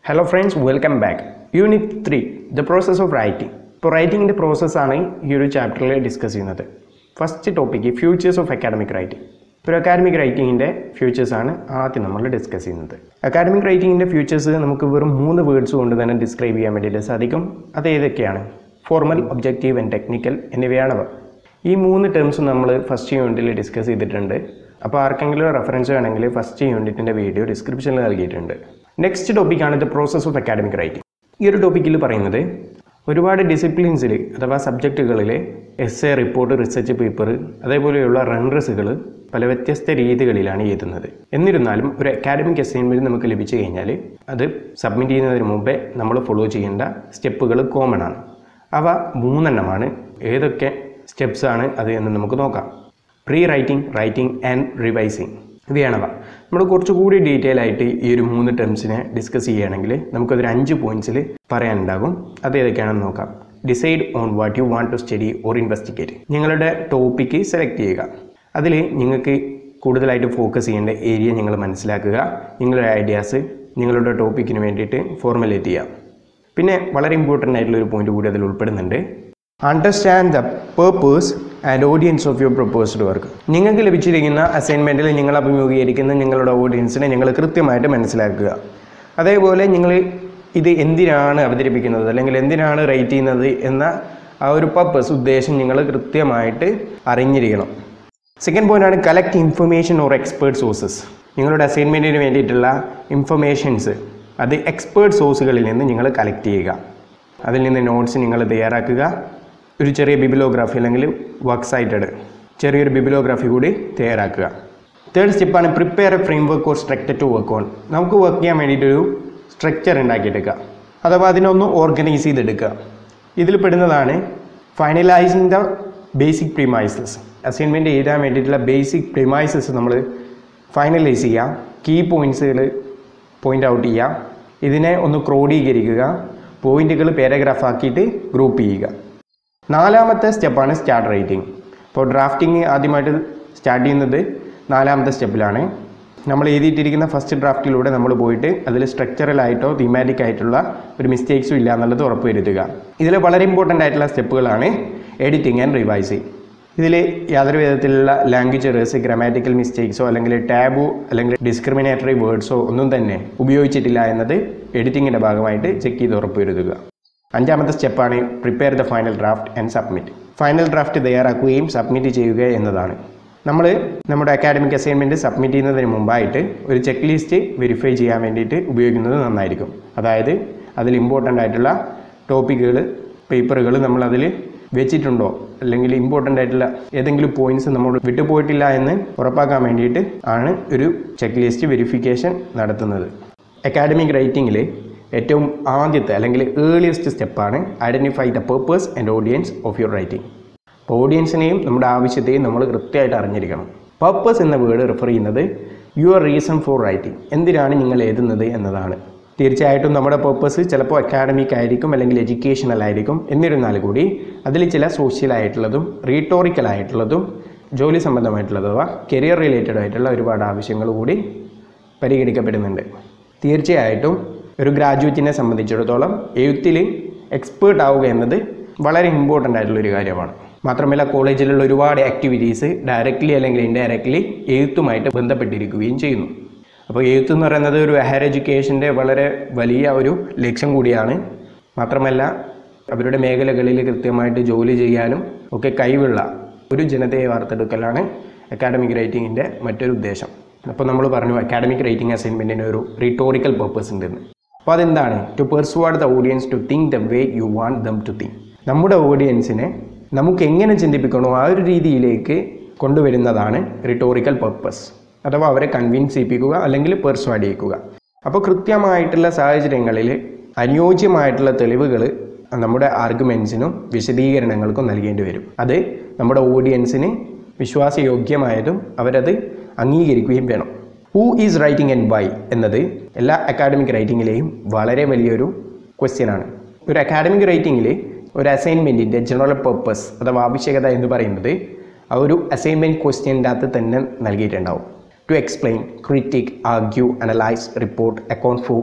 hello friends welcome back unit three the process of writing ഇപ്പോൾ റൈറ്റിങ്ങിൻ്റെ പ്രോസസ്സാണ് ഈ ഒരു ചാപ്റ്ററിൽ ഡിസ്കസ് ചെയ്യുന്നത് first topic features of academic writing ഒരു അക്കാഡമിക് റൈറ്റിങ്ങിൻ്റെ ഫ്യൂച്ചേഴ്സാണ് ആദ്യം നമ്മൾ ഡിസ്കസ് ചെയ്യുന്നത് അക്കാഡമിക് റൈറ്റിങ്ങിൻ്റെ ഫ്യൂച്ചേഴ്സ് നമുക്ക് വെറും മൂന്ന് വേർഡ്സ് കൊണ്ട് തന്നെ ഡിസ്ക്രൈബ് ചെയ്യാൻ വേണ്ടിയിട്ട് സാധിക്കും അത് ഏതൊക്കെയാണ് ഫോർമൽ ഒബ്ജക്റ്റീവ് ആൻഡ് ടെക്നിക്കൽ എന്നിവയാണവ ഈ മൂന്ന് ടേംസും നമ്മൾ ഫസ്റ്റ് യൂണിറ്റിൽ ഡിസ്കസ് ചെയ്തിട്ടുണ്ട് അപ്പോൾ ആർക്കെങ്കിലും റെഫറൻസ് വേണമെങ്കിൽ ഫസ്റ്റ് യൂണിറ്റിൻ്റെ വീഡിയോ ഡിസ്ക്രിപ്ഷനിൽ നൽകിയിട്ടുണ്ട് നെക്സ്റ്റ് ടോപ്പിക്കാണ് the process of academic writing ഈ ഒരു ടോപ്പിക്കിൽ പറയുന്നത് ഒരുപാട് ഡിസിപ്ലിൻസിൽ അഥവാ സബ്ജക്റ്റുകളിൽ essay report research paper അതേപോലെയുള്ള റൺറസുകൾ പല വ്യത്യസ്ത രീതികളിലാണ് എഴുതുന്നത് എന്നിരുന്നാലും ഒരു അക്കാഡമിക് അസൈൻമെൻറ്റ് നമുക്ക് ലഭിച്ചു കഴിഞ്ഞാൽ അത് സബ്മിറ്റ് ചെയ്യുന്നതിന് മുമ്പേ നമ്മൾ ഫോളോ ചെയ്യേണ്ട സ്റ്റെപ്പുകൾ കോമൺ ആണ് അവ മൂന്നെണ്ണമാണ് ഏതൊക്കെ സ്റ്റെപ്സ് ആണ് അത് എന്ന് നമുക്ക് നോക്കാം pre writing writing and revising ഇവയാണവ നമ്മൾ കുറച്ചുകൂടി ഡീറ്റെയിൽ ആയിട്ട് ഈ ഒരു മൂന്ന് ടേംസിനെ ഡിസ്കസ് ചെയ്യുകയാണെങ്കിൽ നമുക്കതൊരു അഞ്ച് പോയിന്റ്സിൽ പറയാനുണ്ടാകും അത് ഏതൊക്കെയാണെന്ന് നോക്കാം decide on what you want to study or investigate നിങ്ങളുടെ ടോപ്പിക്ക് സെലക്ട് ചെയ്യുക അതിൽ നിങ്ങൾക്ക് കൂടുതലായിട്ട് ഫോക്കസ് ചെയ്യേണ്ട ഏരിയ നിങ്ങൾ മനസ്സിലാക്കുക നിങ്ങളുടെ ഐഡിയാസ് നിങ്ങളുടെ ടോപ്പിക്കിന് വേണ്ടിയിട്ട് ഫോർമുലേറ്റ് ചെയ്യുക പിന്നെ വളരെ ഇമ്പോർട്ടൻ്റ് ആയിട്ടുള്ള ഒരു പോയിന്റ് കൂടി അതിൽ ഉൾപ്പെടുന്നുണ്ട് understand the purpose and audience of your proposed work നിങ്ങൾക്ക് ലഭിച്ചിരിക്കുന്ന അസൈൻമെൻറ്റിൽ നിങ്ങൾ അഭിമുഖീകരിക്കുന്ന നിങ്ങളുടെ ഓഡിയൻസിനെ നിങ്ങൾ കൃത്യമായിട്ട് മനസ്സിലാക്കുക അതേപോലെ നിങ്ങൾ ഇത് എന്തിനാണ് അവതരിപ്പിക്കുന്നത് അല്ലെങ്കിൽ എന്തിനാണ് റൈറ്റ് ചെയ്യുന്നത് എന്ന ആ ഒരു പർപ്പസ് ഉദ്ദേശം നിങ്ങൾ കൃത്യമായിട്ട് അറിഞ്ഞിരിക്കണം സെക്കൻഡ് പോയിൻ്റാണ് collect information or expert sources നിങ്ങളുടെ അസൈൻമെൻറ്റിന് വേണ്ടിയിട്ടുള്ള ഇൻഫർമേഷൻസ് അത് എക്സ്പേർട്ട് സോഴ്സുകളിൽ നിന്ന് നിങ്ങൾ കളക്ട് ചെയ്യുക അതിൽ നിന്ന് നോട്ട്സ് നിങ്ങൾ തയ്യാറാക്കുക ഒരു ചെറിയ ബിബിലോഗ്രാഫി അല്ലെങ്കിൽ വർക്ക് സൈറ്റഡ് ചെറിയൊരു ബിബിലോഗ്രാഫി കൂടി തയ്യാറാക്കുക തേർഡ് സ്റ്റെപ്പാണ് prepare a framework or structure to work on നമുക്ക് വർക്ക് ചെയ്യാൻ വേണ്ടിയിട്ടൊരു സ്ട്രക്ചർ ഉണ്ടാക്കിയെടുക്കുക അഥവാ അതിനൊന്ന് ഓർഗനൈസ് ചെയ്തെടുക്കുക ഇതിൽ പെടുന്നതാണ് finalising the basic premises assignment എഴുതാൻ വേണ്ടിയിട്ടുള്ള ബേസിക് പ്രിമൈസസ് നമ്മൾ ഫൈനലൈസ് ചെയ്യുക കീ പോയിൻറ്റ്സുകൾ പോയിൻ്റ് ഔട്ട് ചെയ്യുക ഇതിനെ ഒന്ന് ക്രോഡീകരിക്കുക പോയിന്റുകൾ പാരഗ്രാഫ് ആക്കിയിട്ട് ഗ്രൂപ്പ് ചെയ്യുക നാലാമത്തെ സ്റ്റെപ്പാണ് സ്റ്റാർട്ട് റൈറ്റിംഗ് ഇപ്പോൾ ഡ്രാഫ്റ്റിംഗ് ആദ്യമായിട്ട് സ്റ്റാർട്ട് ചെയ്യുന്നത് നാലാമത്തെ സ്റ്റെപ്പിലാണ് നമ്മൾ എഴുതിയിട്ടിരിക്കുന്ന ഫസ്റ്റ് ഡ്രാഫ്റ്റിലൂടെ നമ്മൾ പോയിട്ട് അതിൽ സ്ട്രക്ചറലായിട്ടോ തീമാറ്റിക് ആയിട്ടുള്ള ഒരു മിസ്റ്റേക്സും ഇല്ല എന്നുള്ളത് ഉറപ്പുവരുത്തുക ഇതിൽ വളരെ ഇമ്പോർട്ടൻ്റ് ആയിട്ടുള്ള സ്റ്റെപ്പുകളാണ് എഡിറ്റിംഗ് ആൻഡ് റിവൈസിങ് ഇതിൽ യാതൊരു വിധത്തിലുള്ള ലാംഗ്വേജ് എറേഴ്സ് ഗ്രാമാറ്റിക്കൽ മിസ്റ്റേക്സോ അല്ലെങ്കിൽ ടാബു അല്ലെങ്കിൽ ഡിസ്ക്രിമിനേറ്ററി വേർഡ്സോ ഒന്നും തന്നെ ഉപയോഗിച്ചിട്ടില്ല എന്നത് എഡിറ്റിങ്ങിൻ്റെ ഭാഗമായിട്ട് ചെക്ക് ചെയ്ത് ഉറപ്പുവരുത്തുക അഞ്ചാമത്തെ സ്റ്റെപ്പാണ് prepare the final draft and submit final draft തയ്യാറാക്കുകയും സബ്മിറ്റ് ചെയ്യുക എന്നതാണ് നമ്മൾ നമ്മുടെ അക്കാഡമിക് അസൈൻമെൻറ്റ് സബ്മിറ്റ് ചെയ്യുന്നതിന് മുമ്പായിട്ട് ഒരു ചെക്ക് ലിസ്റ്റ് വെരിഫൈ ചെയ്യാൻ വേണ്ടിയിട്ട് ഉപയോഗിക്കുന്നത് നന്നായിരിക്കും അതായത് അതിൽ ഇമ്പോർട്ടൻ്റ് ആയിട്ടുള്ള ടോപ്പിക്കുകൾ പേപ്പറുകൾ നമ്മൾ അതിൽ വെച്ചിട്ടുണ്ടോ അല്ലെങ്കിൽ ഇമ്പോർട്ടൻ്റ് ആയിട്ടുള്ള ഏതെങ്കിലും പോയിന്റ്സ് നമ്മൾ വിട്ടുപോയിട്ടില്ല എന്ന് ഉറപ്പാക്കാൻ വേണ്ടിയിട്ട് ആണ് ഒരു ചെക്ക് ലിസ്റ്റ് വെരിഫിക്കേഷൻ നടത്തുന്നത് അക്കാഡമിക് റൈറ്റിങ്ങിൽ ഏറ്റവും ആദ്യത്തെ അല്ലെങ്കിൽ ഏർലിയസ്റ്റ് സ്റ്റെപ്പാണ് identify the purpose and audience of your writing അപ്പോൾ ഓഡിയൻസിനെയും നമ്മുടെ ആവശ്യത്തെയും നമ്മൾ കൃത്യമായിട്ട് അറിഞ്ഞിരിക്കണം പർപ്പസ് എന്ന വേർഡ് റെഫർ ചെയ്യുന്നത് യുവർ റീസൺ ഫോർ റൈറ്റിംഗ് എന്തിനാണ് നിങ്ങൾ എഴുതുന്നത് എന്നതാണ് തീർച്ചയായിട്ടും നമ്മുടെ പർപ്പസ് ചിലപ്പോൾ അക്കാഡമിക് ആയിരിക്കും അല്ലെങ്കിൽ എഡ്യൂക്കേഷണൽ ആയിരിക്കും എന്നിരുന്നാൽ കൂടി അതിൽ ചില സോഷ്യൽ ആയിട്ടുള്ളതും റീട്ടോറിക്കൽ ആയിട്ടുള്ളതും ജോലി സംബന്ധമായിട്ടുള്ളത് അഥവാ കരിയർ റിലേറ്റഡ് ആയിട്ടുള്ള ഒരുപാട് ആവശ്യങ്ങൾ കൂടി പരിഗണിക്കപ്പെടുന്നുണ്ട് തീർച്ചയായിട്ടും ഒരു ഗ്രാജുവേറ്റിനെ സംബന്ധിച്ചിടത്തോളം എഴുത്തിൽ എക്സ്പേർട്ട് ആവുക എന്നത് വളരെ ഇമ്പോർട്ടൻ്റ് ആയിട്ടുള്ളൊരു കാര്യമാണ് മാത്രമല്ല കോളേജിലുള്ള ഒരുപാട് ആക്ടിവിറ്റീസ് ഡയറക്റ്റ്ലി അല്ലെങ്കിൽ ഇൻഡയറക്റ്റ്ലി എഴുത്തുമായിട്ട് ബന്ധപ്പെട്ടിരിക്കുകയും ചെയ്യുന്നു അപ്പോൾ എഴുത്ത് എന്ന് പറയുന്നത് ഒരു ഹയർ എഡ്യൂക്കേഷൻ്റെ വളരെ വലിയ ഒരു ലക്ഷ്യം കൂടിയാണ് മാത്രമല്ല അവരുടെ മേഖലകളിൽ കൃത്യമായിട്ട് ജോലി ചെയ്യാനും ഒക്കെ കഴിവുള്ള ഒരു ജനതയെ വാർത്തെടുക്കലാണ് അക്കാഡമിക് റൈറ്റിങ്ങിൻ്റെ മറ്റൊരു ഉദ്ദേശം അപ്പോൾ നമ്മൾ പറഞ്ഞു അക്കാഡമിക് റൈറ്റിംഗ് അസൈൻമെൻറ്റിന് ഒരു റിട്ടോറിക്കൽ പർപ്പസ് ഉണ്ടെന്ന് അപ്പോൾ അതെന്താണ് to persuade the audience to think the way you want them to think നമ്മുടെ ഓഡിയൻസിനെ നമുക്ക് എങ്ങനെ ചിന്തിപ്പിക്കണോ ആ ഒരു രീതിയിലേക്ക് കൊണ്ടുവരുന്നതാണ് റിട്ടോറിക്കൽ പർപ്പസ് അഥവാ അവരെ കൺവിൻസ് ചെയ്യിപ്പിക്കുക അല്ലെങ്കിൽ പെർസ്വാഡ് ചെയ്യിക്കുക അപ്പോൾ കൃത്യമായിട്ടുള്ള സാഹചര്യങ്ങളിൽ അനുയോജ്യമായിട്ടുള്ള തെളിവുകൾ നമ്മുടെ ആർഗ്യുമെൻസിനും വിശദീകരണങ്ങൾക്കും നൽകേണ്ടി വരും അത് നമ്മുടെ ഓഡിയൻസിന് വിശ്വാസയോഗ്യമായതും അവരത് അംഗീകരിക്കുകയും വേണം who is writing and why എന്നത് എല്ലാ അക്കാഡമിക് റൈറ്റിങ്ങിലെയും വളരെ വലിയൊരു ക്വസ്റ്റ്യൻ ആണ് ഒരു അക്കാഡമിക് റൈറ്റിങ്ങിൽ ഒരു അസൈൻമെൻറ്റിൻ്റെ ജനറൽ പർപ്പസ് അഥവാ ആവശ്യകത എന്ന് പറയുന്നത് ആ ഒരു അസൈൻമെൻറ്റ് ക്വസ്റ്റ്യൻ്റെ അകത്ത് തന്നെ നൽകിയിട്ടുണ്ടാവും to explain critique argue analyse report account for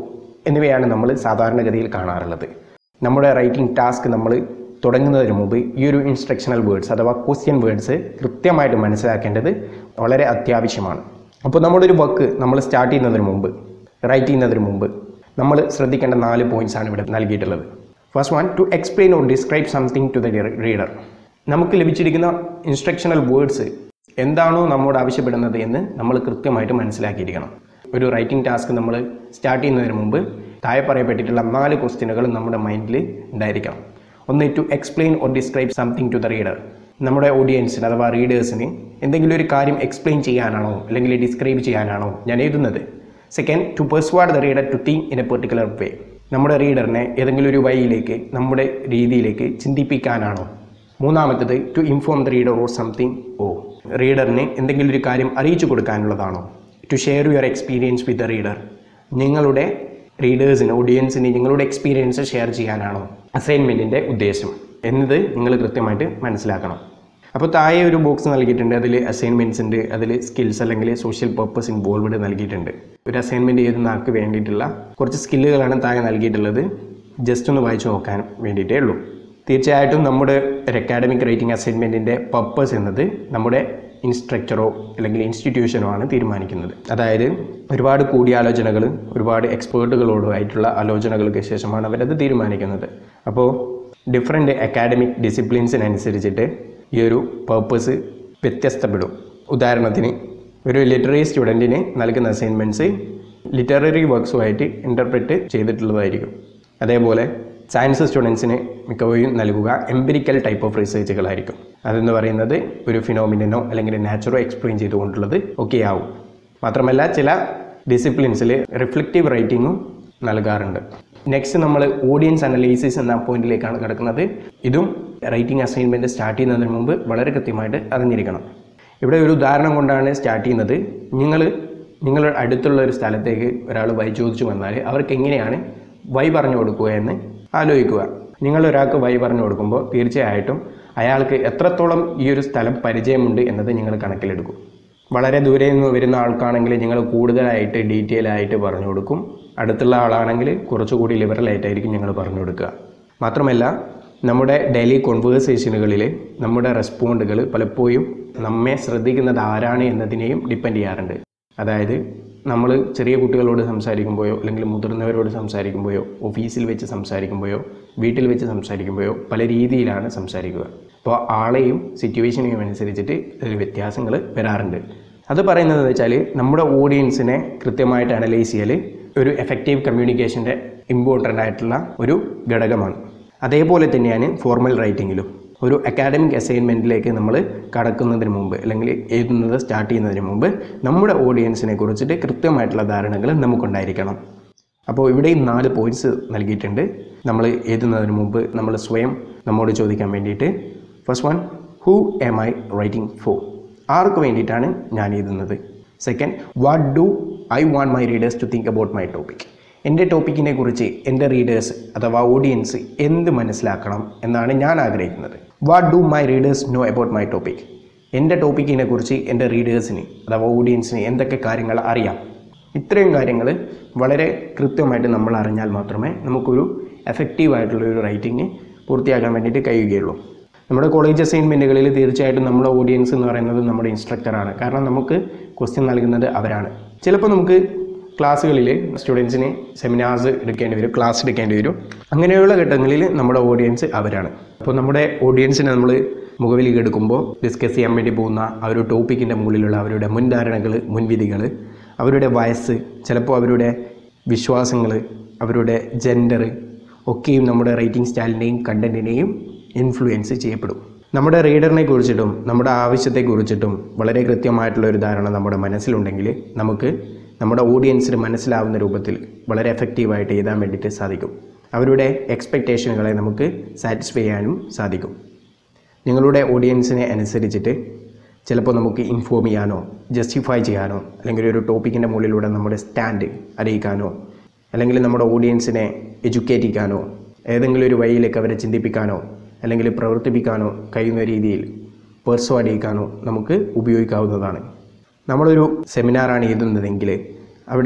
എന്നിവയാണ് നമ്മൾ സാധാരണഗതിയിൽ കാണാറുള്ളത് നമ്മുടെ റൈറ്റിംഗ് ടാസ്ക് നമ്മൾ തുടങ്ങുന്നതിന് മുമ്പ് ഈ ഒരു ഇൻസ്ട്രക്ഷണൽ വേർഡ്സ് അഥവാ ക്വസ്റ്റ്യൻ വേർഡ്സ് കൃത്യമായിട്ട് മനസ്സിലാക്കേണ്ടത് വളരെ അത്യാവശ്യമാണ് അപ്പോൾ നമ്മളൊരു വർക്ക് നമ്മൾ സ്റ്റാർട്ട് ചെയ്യുന്നതിന് മുമ്പ് റൈറ്റ് ചെയ്യുന്നതിന് മുമ്പ് നമ്മൾ ശ്രദ്ധിക്കേണ്ട നാല് പോയിന്റ്സ് ആണ് ഇവിടെ നൽകിയിട്ടുള്ളത് first one to explain or describe something to the reader നമുക്ക് ലഭിച്ചിരിക്കുന്ന ഇൻസ്ട്രക്ഷണൽ വേർഡ്സ് എന്താണോ നമ്മോട് ആവശ്യപ്പെടുന്നത് എന്ന് നമ്മൾ കൃത്യമായിട്ട് മനസ്സിലാക്കിയിരിക്കണം ഒരു റൈറ്റിംഗ് ടാസ്ക് നമ്മൾ സ്റ്റാർട്ട് ചെയ്യുന്നതിന് മുമ്പ് താഴെ പറയപ്പെട്ടിട്ടുള്ള നാല് ക്വസ്റ്റ്യനുകൾ നമ്മുടെ മൈൻഡിൽ ഉണ്ടായിരിക്കണം ഒന്ന് to explain or describe something to the reader നമ്മുടെ ഓഡിയൻസിന് അഥവാ റീഡേഴ്സിന് എന്തെങ്കിലും ഒരു കാര്യം എക്സ്പ്ലെയിൻ ചെയ്യാനാണോ അല്ലെങ്കിൽ ഡിസ്ക്രൈബ് ചെയ്യാനാണോ ഞാൻ എഴുതുന്നത് second to persuade the reader to think in a particular way നമ്മുടെ റീഡറിനെ ഏതെങ്കിലും ഒരു വഴിയിലേക്ക് നമ്മുടെ രീതിയിലേക്ക് ചിന്തിപ്പിക്കാനാണോ മൂന്നാമത്തത് to inform the reader or something ഓ റീഡറിന് എന്തെങ്കിലും ഒരു കാര്യം അറിയിച്ചു കൊടുക്കാനുള്ളതാണോ to share your experience with the reader നിങ്ങളുടെ റീഡേഴ്സിന് ഓഡിയൻസിന് നിങ്ങളുടെ എക്സ്പീരിയൻസ് ഷെയർ ചെയ്യാനാണോ അസൈൻമെൻറ്റിൻ്റെ ഉദ്ദേശം എന്നത് നിങ്ങൾ കൃത്യമായിട്ട് മനസ്സിലാക്കണം അപ്പോൾ താഴെ ഒരു ബോക്സ് നൽകിയിട്ടുണ്ട് അതിൽ അസൈൻമെൻറ്റ്സ് ഉണ്ട് അതിൽ സ്കിൽസ് അല്ലെങ്കിൽ സോഷ്യൽ പർപ്പസ് ഇൻവോൾവ്ഡ് നൽകിയിട്ടുണ്ട് ഒരു അസൈൻമെൻറ്റ് എഴുതുന്ന ആൾക്ക് വേണ്ടിയിട്ടുള്ള കുറച്ച് സ്കില്ലുകളാണ് താഴെ നൽകിയിട്ടുള്ളത് ജസ്റ്റ് ഒന്ന് വായിച്ചു നോക്കാൻ വേണ്ടിയിട്ടേ ഉള്ളൂ തീർച്ചയായിട്ടും നമ്മുടെ ഒരു അക്കാഡമിക് റൈറ്റിംഗ് അസൈൻമെൻറ്റിൻ്റെ പർപ്പസ് എന്നത് നമ്മുടെ ഇൻസ്ട്രക്ടറോ അല്ലെങ്കിൽ ഇൻസ്റ്റിറ്റ്യൂഷനോ ആണ് തീരുമാനിക്കുന്നത് അതായത് ഒരുപാട് കൂടിയാലോചനകൾ ഒരുപാട് എക്സ്പേർട്ടുകളോടുമായിട്ടുള്ള ആലോചനകൾക്ക് ശേഷമാണ് അവരത് തീരുമാനിക്കുന്നത് അപ്പോൾ ഡിഫറെൻറ്റ് അക്കാഡമിക് ഡിസിപ്ലിൻസിനനുസരിച്ചിട്ട് ഈ ഒരു പർപ്പസ് വ്യത്യസ്തപ്പെടും ഉദാഹരണത്തിന് ഒരു ലിറ്റററി സ്റ്റുഡൻറ്റിന് നൽകുന്ന അസൈൻമെൻറ്റ്സ് ലിറ്റററി വർക്ക്സുമായിട്ട് ഇൻ്റർപ്രറ്റ് ചെയ്തിട്ടുള്ളതായിരിക്കും അതേപോലെ സയൻസ് സ്റ്റുഡൻസിന് മിക്കവയും നൽകുക എംപിരിക്കൽ ടൈപ്പ് ഓഫ് റിസർച്ചുകളായിരിക്കും അതെന്ന് പറയുന്നത് ഒരു ഫിനോമിനോ അല്ലെങ്കിൽ നാച്ചുറോ എക്സ്പ്ലെയിൻ ചെയ്തുകൊണ്ടുള്ളത് ഒക്കെ ആവും മാത്രമല്ല ചില ഡിസിപ്ലിൻസിൽ റിഫ്ലക്റ്റീവ് റൈറ്റിങ്ങും നൽകാറുണ്ട് നെക്സ്റ്റ് നമ്മൾ ഓഡിയൻസ് അനലൈസിസ് എന്ന പോയിന്റിലേക്കാണ് കിടക്കുന്നത് ഇതും റൈറ്റിംഗ് അസൈൻമെൻറ്റ് സ്റ്റാർട്ട് ചെയ്യുന്നതിന് മുമ്പ് വളരെ കൃത്യമായിട്ട് അറിഞ്ഞിരിക്കണം ഇവിടെ ഒരു ഉദാഹരണം കൊണ്ടാണ് സ്റ്റാർട്ട് ചെയ്യുന്നത് നിങ്ങൾ നിങ്ങളുടെ അടുത്തുള്ള ഒരു സ്ഥലത്തേക്ക് ഒരാൾ വഴി ചോദിച്ചു വന്നാൽ അവർക്ക് എങ്ങനെയാണ് വഴി പറഞ്ഞു കൊടുക്കുക എന്ന് ആലോചിക്കുക നിങ്ങൾ ഒരാൾക്ക് വഴി പറഞ്ഞു കൊടുക്കുമ്പോൾ തീർച്ചയായിട്ടും അയാൾക്ക് എത്രത്തോളം ഈ ഒരു സ്ഥലം പരിചയമുണ്ട് എന്നത് നിങ്ങൾ കണക്കിലെടുക്കും വളരെ ദൂരെ നിന്ന് വരുന്ന ആൾക്കാണെങ്കിൽ നിങ്ങൾ കൂടുതലായിട്ട് ഡീറ്റെയിൽ ആയിട്ട് പറഞ്ഞു കൊടുക്കും അടുത്തുള്ള ആളാണെങ്കിൽ കുറച്ചുകൂടി ലിബറൽ ആയിട്ടായിരിക്കും ഞങ്ങൾ പറഞ്ഞു കൊടുക്കുക മാത്രമല്ല നമ്മുടെ ഡെയിലി കോൺവേഴ്സേഷനുകളിൽ നമ്മുടെ റെസ്പോണ്ടുകൾ പലപ്പോഴും നമ്മെ ശ്രദ്ധിക്കുന്നത് ആരാണ് എന്നതിനെയും ഡിപ്പെൻഡ് ചെയ്യാറുണ്ട് അതായത് നമ്മൾ ചെറിയ കുട്ടികളോട് സംസാരിക്കുമ്പോഴോ അല്ലെങ്കിൽ മുതിർന്നവരോട് സംസാരിക്കുമ്പോഴോ ഓഫീസിൽ വെച്ച് സംസാരിക്കുമ്പോഴോ വീട്ടിൽ വെച്ച് സംസാരിക്കുമ്പോഴോ പല രീതിയിലാണ് സംസാരിക്കുക അപ്പോൾ ആളെയും സിറ്റുവേഷനെയും അനുസരിച്ചിട്ട് ഇതിൽ വ്യത്യാസങ്ങൾ വരാറുണ്ട് അത് പറയുന്നത് വെച്ചാൽ നമ്മുടെ ഓഡിയൻസിനെ കൃത്യമായിട്ട് അനലൈസ് ചെയ്യൽ ഒരു എഫക്റ്റീവ് കമ്മ്യൂണിക്കേഷൻ്റെ ഇമ്പോർട്ടൻ്റ് ആയിട്ടുള്ള ഒരു ഘടകമാണ് അതേപോലെ തന്നെയാണ് ഫോർമൽ റൈറ്റിങ്ങിലും ഒരു അക്കാഡമിക് അസൈൻമെൻറ്റിലേക്ക് നമ്മൾ കടക്കുന്നതിന് മുമ്പ് അല്ലെങ്കിൽ എഴുതുന്നത് സ്റ്റാർട്ട് ചെയ്യുന്നതിന് മുമ്പ് നമ്മുടെ ഓഡിയൻസിനെ കുറിച്ചിട്ട് കൃത്യമായിട്ടുള്ള ധാരണകൾ നമുക്കുണ്ടായിരിക്കണം അപ്പോൾ ഇവിടെയും നാല് പോയിന്റ്സ് നൽകിയിട്ടുണ്ട് നമ്മൾ എഴുതുന്നതിന് മുമ്പ് നമ്മൾ സ്വയം നമ്മോട് ചോദിക്കാൻ വേണ്ടിയിട്ട് first one who am I writing for ആർക്ക് വേണ്ടിയിട്ടാണ് ഞാൻ എഴുതുന്നത് second what do I want my readers to think about my topic എൻ്റെ ടോപ്പിക്കിനെ കുറിച്ച് എൻ്റെ റീഡേഴ്സ് അഥവാ ഓഡിയൻസ് എന്ത് മനസ്സിലാക്കണം എന്നാണ് ഞാൻ ആഗ്രഹിക്കുന്നത് what do my readers know about my topic എൻ്റെ ടോപ്പിക്കിനെ കുറിച്ച് എൻ്റെ റീഡേഴ്സിന് അഥവാ ഓഡിയൻസിന് എന്തൊക്കെ കാര്യങ്ങൾ അറിയാം ഇത്രയും കാര്യങ്ങൾ വളരെ കൃത്യമായിട്ട് നമ്മൾ അറിഞ്ഞാൽ മാത്രമേ നമുക്കൊരു എഫക്റ്റീവ് ആയിട്ടുള്ള ഒരു റൈറ്റിംഗ് പൂർത്തിയാക്കാൻ വേണ്ടിയിട്ട് കഴിയുകയുള്ളൂ നമ്മുടെ കോളേജ് അസൈൻമെൻറ്റുകളിൽ തീർച്ചയായിട്ടും നമ്മുടെ ഓഡിയൻസ് എന്ന് പറയുന്നത് നമ്മുടെ ഇൻസ്ട്രക്ടറാണ് കാരണം നമുക്ക് ക്വസ്റ്റ്യൻ നൽകുന്നത് അവരാണ് ചിലപ്പോൾ നമുക്ക് ക്ലാസ്സുകളിൽ സ്റ്റുഡൻസിന് സെമിനാർസ് എടുക്കേണ്ടി വരും ക്ലാസ് എടുക്കേണ്ടി വരും അങ്ങനെയുള്ള ഘട്ടങ്ങളിൽ നമ്മുടെ ഓഡിയൻസ് അവരാണ് അപ്പോൾ നമ്മുടെ ഓഡിയൻസിനെ നമ്മൾ മുഖവിലേക്ക് എടുക്കുമ്പോൾ ഡിസ്കസ് ചെയ്യാൻ വേണ്ടി പോകുന്ന ആ ഒരു ടോപ്പിക്കിൻ്റെ മുകളിലുള്ള അവരുടെ മുൻധാരണകൾ മുൻവിധികൾ അവരുടെ വയസ്സ് ചിലപ്പോൾ അവരുടെ വിശ്വാസങ്ങൾ അവരുടെ ജെൻഡർ ഒക്കെയും നമ്മുടെ റൈറ്റിംഗ് സ്റ്റൈലിനെയും കണ്ടൻറ്റിനെയും ഇൻഫ്ലുവൻസ് ചെയ്യപ്പെടും നമ്മുടെ റീഡറിനെ കുറിച്ചിട്ടും നമ്മുടെ ആവശ്യത്തെക്കുറിച്ചിട്ടും വളരെ കൃത്യമായിട്ടുള്ള ഒരു ധാരണ നമ്മുടെ മനസ്സിലുണ്ടെങ്കിൽ നമുക്ക് നമ്മുടെ ഓഡിയൻസിന് മനസ്സിലാവുന്ന രൂപത്തിൽ വളരെ എഫക്റ്റീവായിട്ട് എഴുതാൻ വേണ്ടിയിട്ട് സാധിക്കും അവരുടെ എക്സ്പെക്റ്റേഷനുകളെ നമുക്ക് സാറ്റിസ്ഫൈ ചെയ്യാനും സാധിക്കും നിങ്ങളുടെ ഓഡിയൻസിനെ അനുസരിച്ചിട്ട് ചിലപ്പോൾ നമുക്ക് ഇൻഫോം ചെയ്യാനോ ജസ്റ്റിഫൈ ചെയ്യാനോ അല്ലെങ്കിൽ ഒരു ടോപ്പിക്കിൻ്റെ മുകളിലൂടെ നമ്മുടെ സ്റ്റാൻഡ് അറിയിക്കാനോ അല്ലെങ്കിൽ നമ്മുടെ ഓഡിയൻസിനെ എഡ്യൂക്കേറ്റ് ചെയ്യാനോ ഏതെങ്കിലും ഒരു വഴിയിലേക്ക് അവരെ ചിന്തിപ്പിക്കാനോ അല്ലെങ്കിൽ പ്രവർത്തിപ്പിക്കാനോ കഴിയുന്ന രീതിയിൽ പെർസ്വാഡ് ചെയ്യിക്കാനോ നമുക്ക് ഉപയോഗിക്കാവുന്നതാണ് നമ്മളൊരു സെമിനാറാണ് എഴുതുന്നതെങ്കിൽ അവിടെ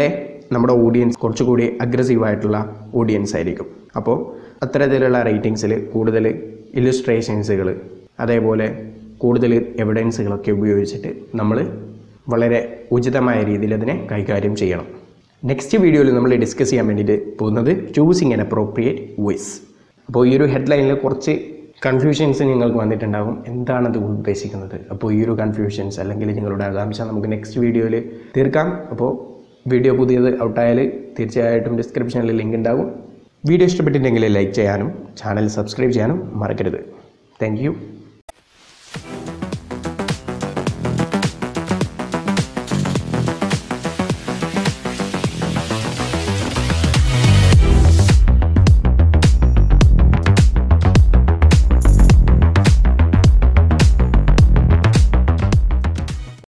നമ്മുടെ ഓഡിയൻസ് കുറച്ചുകൂടി അഗ്രസീവ് ആയിട്ടുള്ള ഓഡിയൻസ് ആയിരിക്കും അപ്പോൾ അത്തരത്തിലുള്ള റേറ്റിങ്സിൽ കൂടുതൽ ഇല്ലുസ്ട്രേഷൻസുകൾ അതേപോലെ കൂടുതൽ എവിഡൻസുകളൊക്കെ ഉപയോഗിച്ചിട്ട് നമ്മൾ വളരെ ഉചിതമായ രീതിയിൽ അതിനെ കൈകാര്യം ചെയ്യണം നെക്സ്റ്റ് വീഡിയോയിൽ നമ്മൾ ഡിസ്കസ് ചെയ്യാൻ വേണ്ടിയിട്ട് പോകുന്നത് ചൂസിങ് ആൻ അപ്രോപ്രിയേറ്റ് വോയിസ് അപ്പോൾ ഈ ഒരു ഹെഡ്ലൈനിൽ കുറച്ച് കൺഫ്യൂഷൻസ് നിങ്ങൾക്ക് വന്നിട്ടുണ്ടാകും എന്താണത് ഉദ്ദേശിക്കുന്നത് അപ്പോൾ ഈ ഒരു കൺഫ്യൂഷൻസ് അല്ലെങ്കിൽ നിങ്ങളുടെ ആകാംക്ഷ നമുക്ക് നെക്സ്റ്റ് വീഡിയോയിൽ തീർക്കാം അപ്പോൾ വീഡിയോ പുതിയത് ഔട്ടായാൽ തീർച്ചയായിട്ടും ഡിസ്ക്രിപ്ഷനിൽ ലിങ്ക് ഉണ്ടാകും വീഡിയോ ഇഷ്ടപ്പെട്ടിട്ടുണ്ടെങ്കിൽ ലൈക്ക് ചെയ്യാനും ചാനൽ സബ്സ്ക്രൈബ് ചെയ്യാനും മറക്കരുത് താങ്ക്